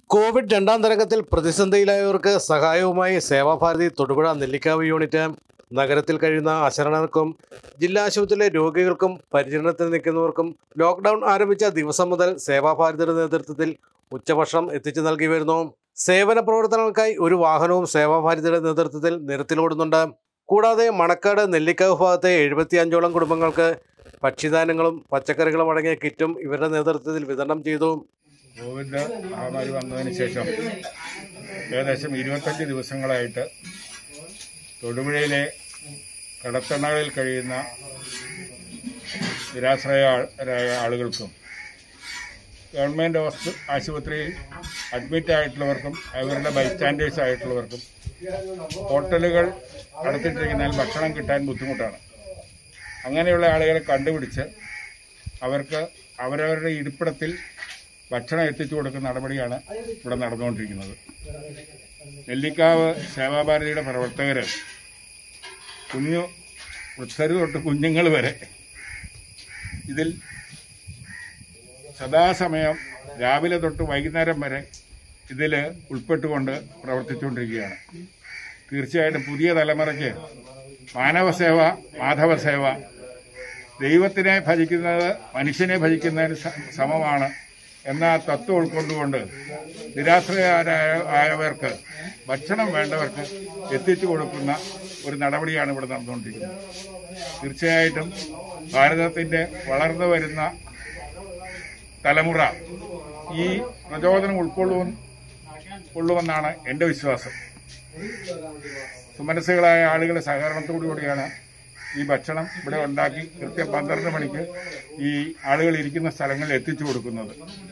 Covid രണ്ടാം തരംഗത്തിൽ പ്രതിസന്ധിയിലായവർക്ക് സഹായവുമായി സേവാഭാരതി തൊടുപുഴ നെല്ലിക്കാവ് യൂണിറ്റ് നഗരത്തിൽ കഴിയുന്ന അശരണർക്കും ജില്ലാ ആശുപത്രിയിലെ രോഗികൾക്കും പരിചരണത്തിന് നിൽക്കുന്നവർക്കും ലോക്ക്ഡൌൺ ആരംഭിച്ച ദിവസം മുതൽ സേവാഭാരതിയുടെ നേതൃത്വത്തിൽ ഉച്ചഭക്ഷണം എത്തിച്ചു നൽകി വരുന്നു സേവന പ്രവർത്തനങ്ങൾക്കായി ഒരു വാഹനവും സേവാഭാരതിയുടെ നേതൃത്വത്തിൽ നിരത്തിലോടുന്നുണ്ട് കൂടാതെ മണക്കാട് നെല്ലിക്കാവ് ഭാഗത്തെ എഴുപത്തിയഞ്ചോളം കുടുംബങ്ങൾക്ക് ഭക്ഷ്യധാന്യങ്ങളും പച്ചക്കറികളും അടങ്ങിയ കിറ്റും ഇവരുടെ നേതൃത്വത്തിൽ വിതരണം ചെയ്തു കോവിഡ് മഹാമാരി വന്നതിന് ശേഷം ഏകദേശം ഇരുപത്തഞ്ച് ദിവസങ്ങളായിട്ട് തൊടുപുഴയിലെ കടത്തണകളിൽ കഴിയുന്ന നിരാശ്രയരായ ആളുകൾക്കും ഗവൺമെൻറ് ഹോസ്പി ആശുപത്രിയിൽ അഡ്മിറ്റ് ആയിട്ടുള്ളവർക്കും അവരുടെ ബൈസ്റ്റാൻഡേഴ്സ് ആയിട്ടുള്ളവർക്കും ഹോട്ടലുകൾ അടച്ചിട്ടിരിക്കുന്നതിൽ ഭക്ഷണം കിട്ടാൻ ബുദ്ധിമുട്ടാണ് അങ്ങനെയുള്ള ആളുകളെ കണ്ടുപിടിച്ച് അവർക്ക് അവരവരുടെ ഇരിപ്പിടത്തിൽ ഭക്ഷണം എത്തിച്ചു കൊടുക്കുന്ന നടപടിയാണ് ഇവിടെ നടന്നുകൊണ്ടിരിക്കുന്നത് നെല്ലിക്കാവ് സേവാഭാരതിയുടെ പ്രവർത്തകർ കുഞ്ഞു വൃദ്ധര് തൊട്ട് കുഞ്ഞുങ്ങൾ വരെ ഇതിൽ സദാസമയം രാവിലെ തൊട്ട് വൈകുന്നേരം വരെ ഇതിൽ ഉൾപ്പെട്ടുകൊണ്ട് പ്രവർത്തിച്ചുകൊണ്ടിരിക്കുകയാണ് തീർച്ചയായിട്ടും പുതിയ തലമുറയ്ക്ക് മാനവസേവ മാധവസേവ ദൈവത്തിനെ ഭജിക്കുന്നത് മനുഷ്യനെ ഭജിക്കുന്നതിന് സ- സമമാണ് എന്ന തത്വം ഉൾക്കൊണ്ടുകൊണ്ട് നിരാശ്രയരായ ആയവർക്ക് ഭക്ഷണം വേണ്ടവർക്ക് എത്തിച്ചു കൊടുക്കുന്ന ഒരു നടപടിയാണ് ഇവിടെ നടന്നുകൊണ്ടിരിക്കുന്നത് തീർച്ചയായിട്ടും ഭാരതത്തിന്റെ വളർന്നു വരുന്ന തലമുറ ഈ പ്രചോദനം ഉൾക്കൊള്ളുവ കൊള്ളുമെന്നാണ് എൻ്റെ വിശ്വാസം സുമനസ്സുകളായ ആളുകളുടെ സഹകരണത്തോടുകൂടിയാണ് ഈ ഭക്ഷണം ഇവിടെ ഉണ്ടാക്കി കൃത്യം പന്ത്രണ്ട് മണിക്ക് ഈ ആളുകൾ ഇരിക്കുന്ന സ്ഥലങ്ങളിൽ എത്തിച്ചു കൊടുക്കുന്നത്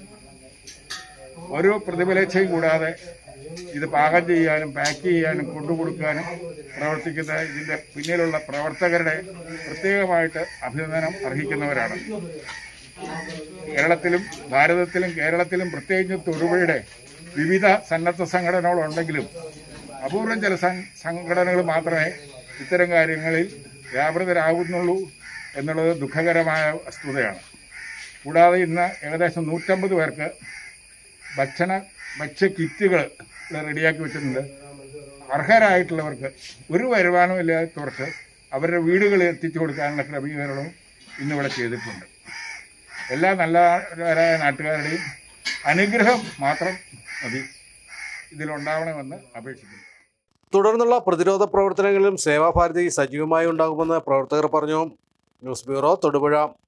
ഒരു പ്രതിഫലേച്ഛയും കൂടാതെ ഇത് പാകം ചെയ്യാനും പാക്ക് ചെയ്യാനും കൊണ്ടുകൊടുക്കാനും പ്രവർത്തിക്കുന്ന ഇതിന്റെ പിന്നിലുള്ള പ്രവർത്തകരുടെ പ്രത്യേകമായിട്ട് അഭിനന്ദനം അർഹിക്കുന്നവരാണ് കേരളത്തിലും ഭാരതത്തിലും കേരളത്തിലും പ്രത്യേകിച്ച് തൊടുപുഴയുടെ വിവിധ സന്നദ്ധ സംഘടനകളുണ്ടെങ്കിലും അപൂർവം ചില സം- സംഘടനകൾ മാത്രമേ ഇത്തരം കാര്യങ്ങളിൽ വ്യാപൃതരാകുന്നുള്ളൂ എന്നുള്ളത് ദുഃഖകരമായ വസ്തുതയാണ് കൂടാതെ ഇന്ന് ഏകദേശം നൂറ്റമ്പത് പേർക്ക് ഭക്ഷണ ഭക്ഷ്യ കിറ്റുകൾ റെഡിയാക്കി വെച്ചിട്ടുണ്ട് അർഹരായിട്ടുള്ളവർക്ക് ഒരു വരുമാനവും ഇല്ലാത്തവർക്ക് അവരുടെ വീടുകളിൽ എത്തിച്ചു കൊടുക്കാനുള്ള ക്രമീകരണവും ഇന്നിവിടെ ചെയ്തിട്ടുണ്ട് എല്ലാ നല്ലവരായ നാട്ടുകാരുടെയും അനുഗ്രഹം മാത്രം മതി ഇതിലുണ്ടാവണമെന്ന് അപേക്ഷിക്കുന്നു തുടർന്നുള്ള പ്രതിരോധ പ്രവർത്തനങ്ങളിലും സേവാഭാരതി സജീവമായി ഉണ്ടാകുമെന്ന് പ്രവർത്തകർ പറഞ്ഞു ന്യൂസ് ബ്യൂറോ തൊടുപുഴ